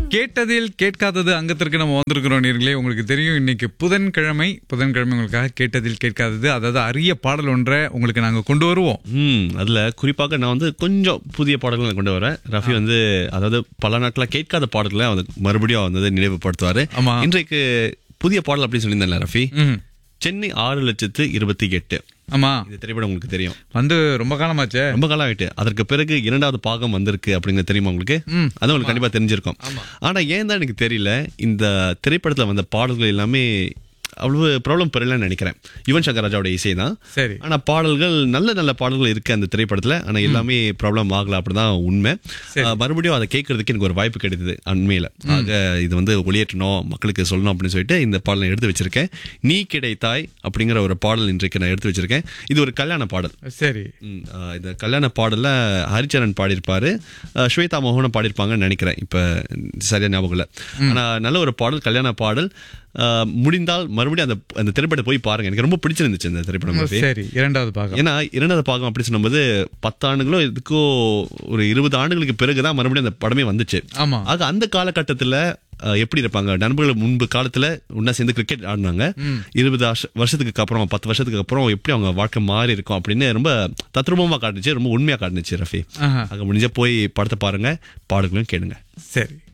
கேட்டதில் கேட்காதது அங்கத்திற்கு நம்ம வந்திருக்கிறோம் நீர்களே உங்களுக்கு தெரியும் இன்னைக்கு புதன்கிழமை புதன்கிழமை உங்களுக்காக கேட்டதில் கேட்காதது அதாவது அரிய பாடல் ஒன்றை உங்களுக்கு நாங்க கொண்டு வருவோம் ம் அதுல குறிப்பாக நான் வந்து கொஞ்சம் புதிய பாடல்களை கொண்டு வரேன் ரஃபி வந்து அதாவது பல நாட்களா கேட்காத பாடல்களை வந்து மறுபடியும் வந்து நினைவுபடுத்துவாரு ஆமா. இன்றைக்கு புதிய பாடல் அப்படின்னு சொல்லியிருந்தேன்ல ரஃபி ம். சென்னை ஆறு லட்சத்து இருபத்தி எட்டு ஆமா இந்த திரைப்படம் உங்களுக்கு தெரியும் வந்து ரொம்ப காலமாச்சே ரொம்ப காலம் ஆயிட்டு அதற்கு பிறகு இரண்டாவது பாகம் வந்திருக்கு அப்படிங்கிறது தெரியுமா உங்களுக்கு ம். அது உங்களுக்கு கண்டிப்பா தெரிஞ்சிருக்கும் ஆனா ஏன் தான் எனக்கு தெரியல இந்த திரைப்படத்துல வந்த பாடல்கள் எல்லாமே அவ்வளவு ப்ராப்ளம் பெறலன்னு நினைக்கிறேன் யுவன் சங்கர் ராஜாவோட இசை தான் சரி ஆனா பாடல்கள் நல்ல நல்ல பாடல்கள் இருக்கு அந்த திரைப்படத்துல ஆனா எல்லாமே ப்ராப்ளம் ஆகல அப்படிதான் உண்மை அஹ், மறுபடியும் அதை கேட்கறதுக்கு எனக்கு ஒரு வாய்ப்பு கிடைத்தது உண்மையில ஆக இது வந்து ஒளியேற்றணும் மக்களுக்கு சொல்லணும் அப்படின்னு சொல்லிட்டு இந்த பாடலை எடுத்து வச்சிருக்கேன் நீ கிடைத்தாய் அப்படிங்கிற ஒரு பாடல் இன்றைக்கு நான் எடுத்து வச்சிருக்கேன் இது ஒரு கல்யாண பாடல் சரி ம், ஆஹ் இந்த கல்யாண பாடல்ல ஹரிச்சரன் பாடியிருப்பாரு ஆஹ் ஸ்வேதா மோகனும் பாடியிருப்பாங்கன்னு நினைக்கிறேன் இப்ப சரியா ஞாபகம் இல்ல ஆனா நல்ல ஒரு பாடல் கல்யாண பாடல் ஆஹ் முடிந்தால் மறுபடியும் அந்த அந்த திரைப்படத்தை போய் பாருங்க எனக்கு ரொம்ப பிடிச்சிருந்துச்சு இந்த திரைப்படம் ரவி. சரி இரண்டாவது பாகம் ஏன்னா இரண்டாவது பாகம் அப்படி சொல்லும்போது பத்து ஆண்டுகளோ இதுக்கோ ஒரு இருபது ஆண்டுகளுக்கு பிறகுதான் மறுபடியும் அந்த படமே வந்துச்சு ஆமா ஆக அந்த காலகட்டத்துல அஹ், எப்படி இருப்பாங்க நண்பர்கள் முன்பு காலத்துல ஒன்னா சேர்ந்து கிரிக்கெட் ஆடினாங்க இருபது வருஷ- வருஷத்துக்கு அப்புறம் பத்து வருஷத்துக்கு அப்புறம் எப்படி அவங்க வாழ்க்கை மாறி இருக்கும் அப்படின்னு ரொம்ப தத்ரூபமா காட்டுச்சு ரொம்ப உண்மையா காட்டுச்சு ரஃபி ஆஹா. அங்க முடிஞ்ச போய் படத்தை பாருங்க பாடல்களையும் கேளுங்க சரி